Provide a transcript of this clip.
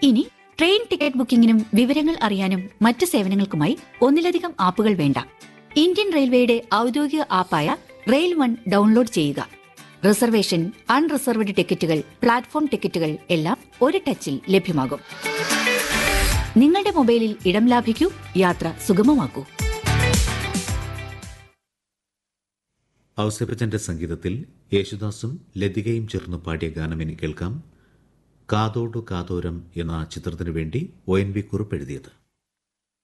ഇനി train ticket ബുക്കിംഗിനും വിവരങ്ങൾ അറിയാനും മറ്റ് സേവനങ്ങൾക്കുമായി ഒന്നിലധികം ആപ്പുകൾ വേണ്ട ഇന്ത്യൻ റെയിൽവേയുടെ ഔദ്യോഗിക ആപ്പായ റെയിൽ വൺ ഡൗൺലോഡ് ചെയ്യുക റിസർവേഷൻ അൺറിസർവ്ഡ് ടിക്കറ്റുകൾ പ്ലാറ്റ്ഫോം ടിക്കറ്റുകൾ എല്ലാം ഒരു ടച്ചിൽ ലഭ്യമാകും നിങ്ങളുടെ മൊബൈലിൽ ഇടം ലാഭിക്കൂ യാത്ര സുഗമമാക്കൂ ഔസേപ്പച്ചന്റെ സംഗീതത്തിൽ യേശുദാസും ലതികയും ചേർന്ന് പാടിയ ഗാനം ഇനി കേൾക്കാം കാതോടു കാതോരം എന്ന ചിത്രത്തിനു വേണ്ടി ഒ എൻ വി കുറിപ്പ് എഴുതിയത്